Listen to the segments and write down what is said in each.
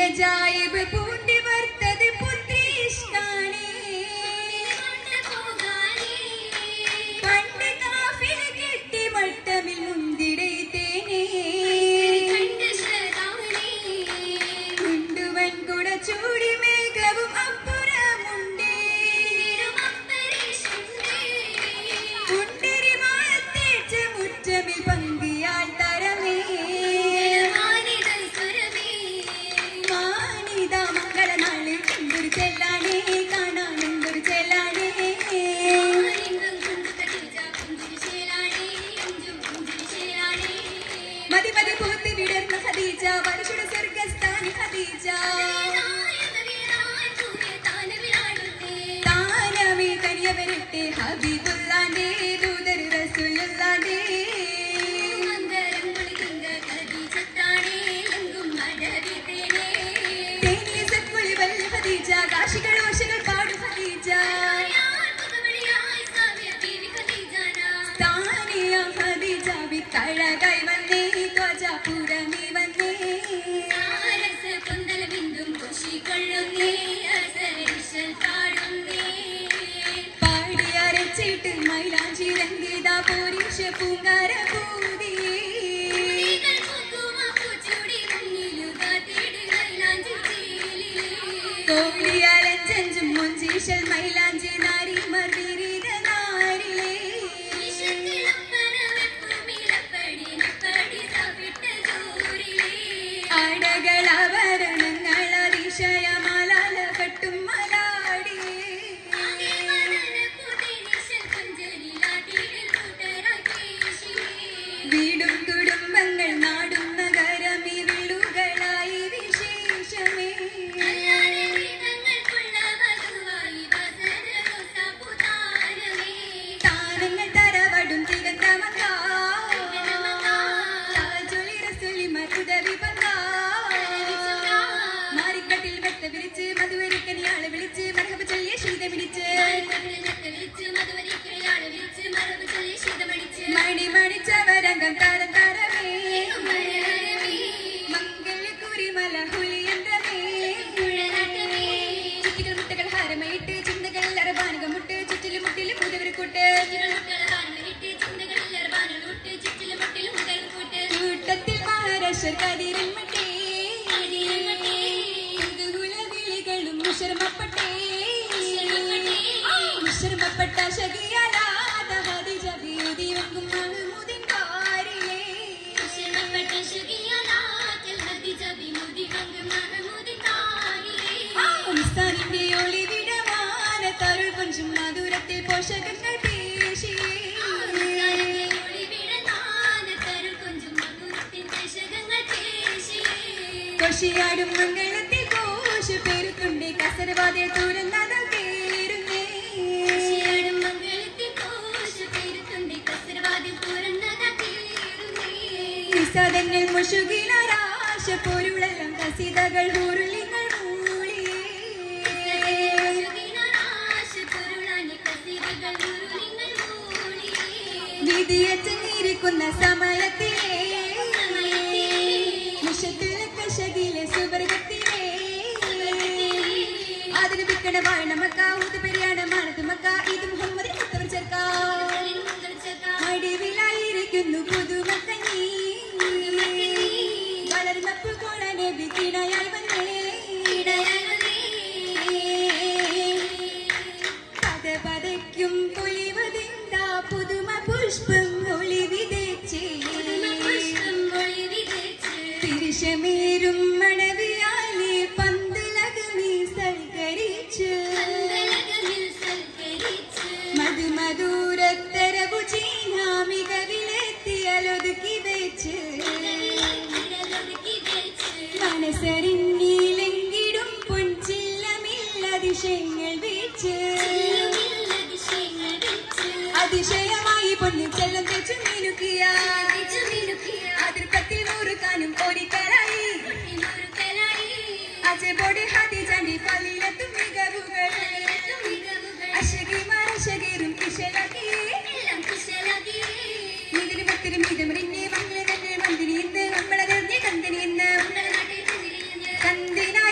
അജായിബ് പൂണ്ടി വർത്തത് പുത്രീഷ്കാണേ പണ്ട് കാഫിൽ കെട്ടി മട്ടമിൽ മുന്തിടൈത്തേനേ കുണ്ടുവൻ കുട ചൂടി മേഘവും അപ്പുറമുണ്ടേ കുണ്ടിരി മാളത്തേച്ച മുറ്റമിൽ പങ്കിയാൽ തരമേ മാനിത മംഗളനാളിൽ എന്തൊരു ചെല്ലാണേ കാണാൻ എന്തൊരു ചെല്ലാണേ മതി മതി പൂത്ത് വിടർന്ന ഖദീജ മനുഷ്യരുടെ സ്വർഗസ്ഥാനി ഖദീജ താനമേ തനിയവരട്ടെ ഹബീബുല്ലാന്റെ ദൂതർ റസൂലുള്ളാന്റെ തേനിയ സത്കുളി വല്ല ഖദീജ കാശികൾ ഓശകൾ പാടും ഖദീജ താനിയ ഖദീജ വിത്തഴകായി വന്നേ ത്വജ പുറമേ വന്നേ പാടി അരച്ചിട്ട് മൈലാഞ്ചി രംഗീത പോരീഷ പൂങ്കാര പൂതിയേ കോവിലിയാലഞ്ചഞ്ചും മുഞ്ചീശൽ മൈലാഞ്ചി നാരി മർവിരിത നാരിലേ അടകളാഭരണങ്ങൾ അതിശയമാലാല കട്ടും മലാടിയേ വീടും കുടുംബങ്ങൾ നാടും നഗരം ഇരുളുകളായി വിശേഷമേ താനങ്ങൾ തറവടും തികന്തമക്ക ചൊല്ലി റസൂലി മറുതവി പങ്ക മാറിക്കട്ടിൽ വെട്ട വിരിച്ച് മധുവരിക്കനിയാളെ വിളിച്ച് മരഹബ് ചൊല്ലിയ ശീത പിടിച്ച് മണി മണിച്ചവരംഗം താരം താരമേ മംഗലക്കുരിമല ഹുലിയന്തമേ ചുറ്റികൾ മുട്ടകൾ ഹാരമയിട്ട് ചിന്തകൾ അരബാനുക മുട്ട് ചുറ്റിലും മുട്ടിലും മുതവരക്കൂട്ട് കൂട്ടത്തിൽ മഹാരാഷ്ട്ര കതിരൻ മട്ടേ കുതൂഹലവിളികളും മുഷർമപ്പെട്ടേ മുഷർമപ്പെട്ട ശകിയാലാത ഹദിജ വീതി വെങ്കും മഹ്മൂദിൻ കാരിലേ സംസ്ഥാനിന്റെ ഒളിവിടമാന തരുൾ കൊഞ്ചും മധുരത്തിൽ പോഷകങ്ങൾ പേശിയേ കൊഷിയാടും മംഗളത്തിൽ കോശ പേരുത്തുണ്ട് കസരവാതിൽ തുറന്നത കേറുന്നേ നിസാദങ്ങൾ മുഷുകിലാരാശ പൊരുളെല്ലാം കസിതകൾ ഉരുളിങ്ങൾ മൂളിയേ വിധിയച്ചങ്ങിരിക്കുന്ന സമയത്തിലേ നിഷത്തിലെ കശകിലെ സുവർഗത്തിലേ അതിന് വിക്കണ വാഴണമക്ക ഊതുപെരിയാണ് മാനത്തുമക്ക ഇത് മുഹമ്മദ് മുത്തവർ ചേർക്ക അടിവിലായിരിക്കുന്നു പുതുമക്കഞ്ഞി വളർന്നപ്പോൾ കോളനെ വിക്കിടയായി വന്നേ പത പതയ്ക്കും പൊലിവതിന്താ പുതുമ പുഷ്പം ഒളി വിതച്ചേ തിരിശമേരും മണവിയാലി പന്തലകമി സൽക്കരിച്ച് മധുമധുരത്തരവു ചീനാമികവിലെത്തിയലൊതുക്കി വെച്ച് മനസ്സറിഞ്ഞിലെങ്കിടും പൊൻചില്ലമില്ലതിശയങ്ങൾ വെച്ച് അതിശയമായി പൊന്നു ചെല്ലം തെച്ചു മിനുക്കിയ അതിർപ്പത്തിൽ നൂറുകാനും ഒരിക്കലായി അജബോടെ ഹതിജാണ്ടി പള്ളിയിലെത്തും മികവുകൾ അശകിമാർ അശകീറും കിശലാക്കി ഇതിന് പത്തിരും ഇതമറിഞ്ഞ് മംഗള മന്ദിരി ഇന്ന് നമ്മളെ കന്തിനി ഇന്ന് കന്തിനായി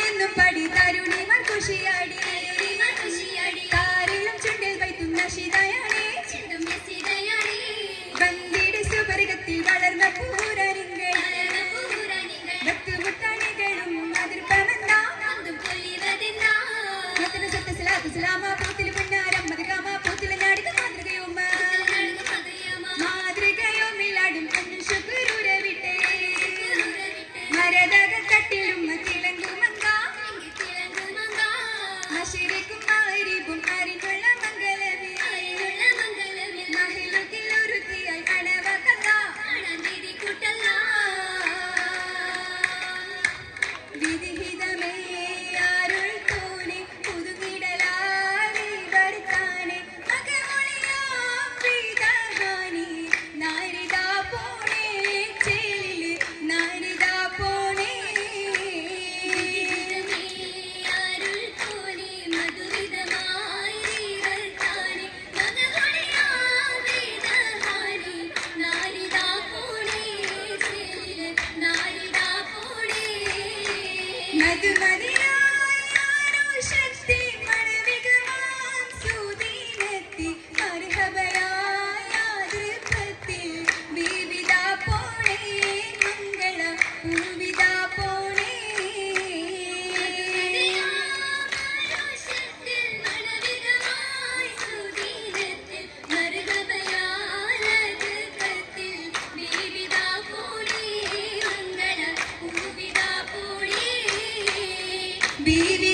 ബീവി